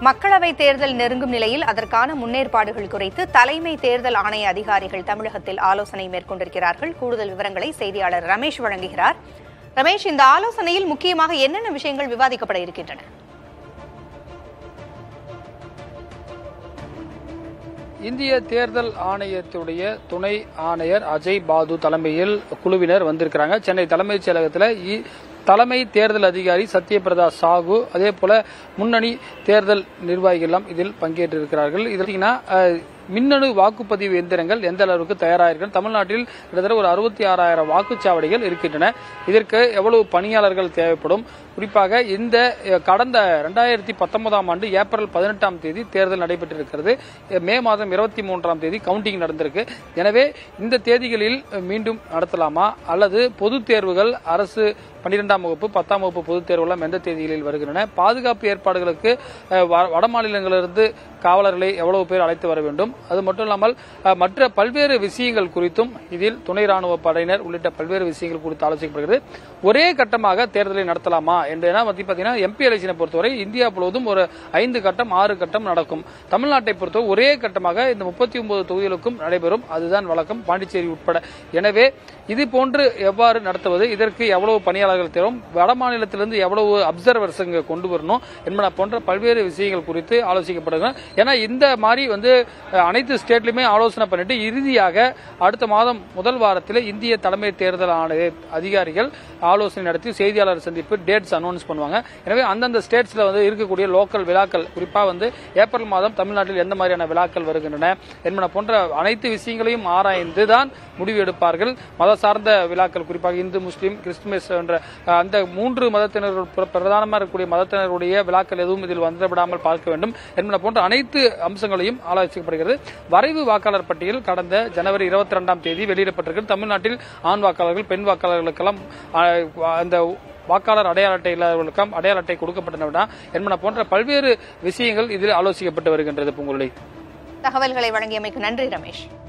மக்களவை தேர்தல் நெருங்கும் நிலையில் அதற்கான முன்னேற்பாடுகள் குறித்து தலைமை தேர்தல் ஆணைய அதிகாரிகள் தமிழகத்தில் ஆலோசனை மேற்கொண்டிருக்கிறார்கள் கூடுதல் விவரங்களை செய்தியாளர் ரமேஷ் வழங்குகிறார் ரமேஷ் இந்த ஆலோசனையில் முக்கியமாக என்னென்ன விஷயங்கள் விவாதிக்கப்பட இருக்கின்றன இந்திய தேர்தல் ஆணையத்துடைய துணை ஆணையர் அஜய் பாது தலைமையில் குழுவினர் வந்திருக்கிறாங்க சென்னை தலைமைச் செயலகத்தில் இ- தலைமை தேர்தல் அதிகாரி சத்யபிரதா சாகு அதே போல முன்னணி தேர்தல் நிர்வாகிகள் எல்லாம் இதில் பங்கேற்றிருக்கிறார்கள் இது பார்த்தீங்கன்னா, அஹ், மின்னணு வாக்குப்பதிவு எந்திரங்கள் எந்த அளவுக்கு தயாராகிருக்கிறது தமிழ்நாட்டில் கிட்டத்தட்ட ஒரு அறுபத்தி ஆறாயிரம் வாக்குச்சாவடிகள் இருக்கின்றன இதற்கு எவ்வளவு பணியாளர்கள் தேவைப்படும் குறிப்பாக இந்த அஹ், கடந்த ரெண்டாயிரத்தி பத்தொன்பதாம் ஆண்டு ஏப்ரல் பதினெட்டாம் தேதி தேர்தல் நடைபெற்றிருக்கிறது அஹ், மே மாதம் இருபத்தி மூன்றாம் தேதி கவுண்டிங் நடந்திருக்கு எனவே இந்த தேதிகளில் அஹ், மீண்டும் நடத்தலாமா அல்லது பொது தேர்வுகள் அரசு பன்னிரெண்டாம் வகுப்பு பத்தாம் வகுப்பு பொதுத் தேர்வுலாம் எந்த தேதிகளில் வருகின்றன பாதுகாப்பு ஏற்பாடுகளுக்கு அஹ், வ- வட மாநிலங்களிலிருந்து காவலர்களை எவ்வளவு பேர் அழைத்து வர வேண்டும் அது மட்டும் இல்லாமல் அஹ், மற்ற பல்வேறு விஷயங்கள் குறித்தும் இதில் துணை ராணுவ படையினர் உள்ளிட்ட பல்வேறு விஷயங்கள் குறித்து ஆலோசிக்கப்படுகிறது ஒரே கட்டமாக தேர்தலை நடத்தலாமா என்று ஏன்னா வந்து பாத்தீங்கன்னா எம்பி எலெக்ஷனை பொறுத்தவரை இந்தியா முழுவதும் ஒரு ஐந்து கட்டம் ஆறு கட்டம் நடக்கும் தமிழ்நாட்டை பொறுத்தவரை ஒரே கட்டமாக இந்த முப்பத்தி ஒன்பது தொகுதிகளுக்கும் நடைபெறும் அதுதான் வழக்கம் பாண்டிச்சேரி உட்பட எனவே இது போன்று எவ்வாறு நடத்துவது இதற்கு எவ்வளவு பணியாளர்கள் தேவை வட மாநிலத்திலிருந்து எவ்வளவு அப்சர்வர்ஸ் இங்க கொண்டு வரணும் என்பன போன்ற பல்வேறு விஷயங்கள் குறித்து ஆலோசிக்கப்படுகிறது ஏன்னா இந்த மாதிரி வந்து அஹ், அனைத்து ஸ்டேட்லயுமே ஆலோசனை பண்ணிட்டு இறுதியாக அடுத்த மாதம் முதல் வாரத்தில் இந்திய தலைமை தேர்தல் ஆணைய அதிகாரிகள் ஆலோசனை நடத்தி செய்தியாளர் சந்திப்பு டேட்ஸ் அனௌன்ஸ் பண்ணுவாங்க எனவே அந்தந்த ஸ்டேட்ஸ்ல வந்து இருக்கக்கூடிய லோக்கல் விழாக்கள் குறிப்பா வந்து ஏப்ரல் மாதம் தமிழ்நாட்டில் எந்த மாதிரியான விழாக்கள் வருகின்றன என்பன போன்ற அனைத்து விஷயங்களையும் ஆராய்ந்து தான் முடிவு எடுப்பார்கள் மத சார்ந்த விழாக்கள் குறிப்பாக இந்து முஸ்லீம் கிறிஸ்துமஸ் என்ற அஹ், அந்த மூன்று மதத்தினர் பிர- பிரதானமாக இருக்கக்கூடிய மதத்தினருடைய விழாக்கள் எதுவும் இதில் வந்துவிடாமல் பார்க்க வேண்டும் என்பன போன்ற அனைத்து அம்சங்களையும் ஆலோசிக்கப்படுகிறது வரைவு வாக்காளர் பட்டியல் கடந்த ஜனவரி இருபத்தி ரெண்டாம் தேதி வெளியிடப்பட்டிருக்கிறது தமிழ்நாட்டில் ஆண் வாக்காளர்கள் பெண் வாக்காளர்களுக்கெல்லாம் அஹ், அந்த வாக்காளர் அடையாள அட்டை இல்லாதவர்களுக்கும் அடையாள அட்டை கொடுக்கப்பட்டன என்பன போன்ற பல்வேறு விஷயங்கள் இதில் ஆலோசிக்கப்பட்டு வருகின்றது பூங்குழலி தகவல்களை வழங்கியமைக்கு நன்றி ரமேஷ்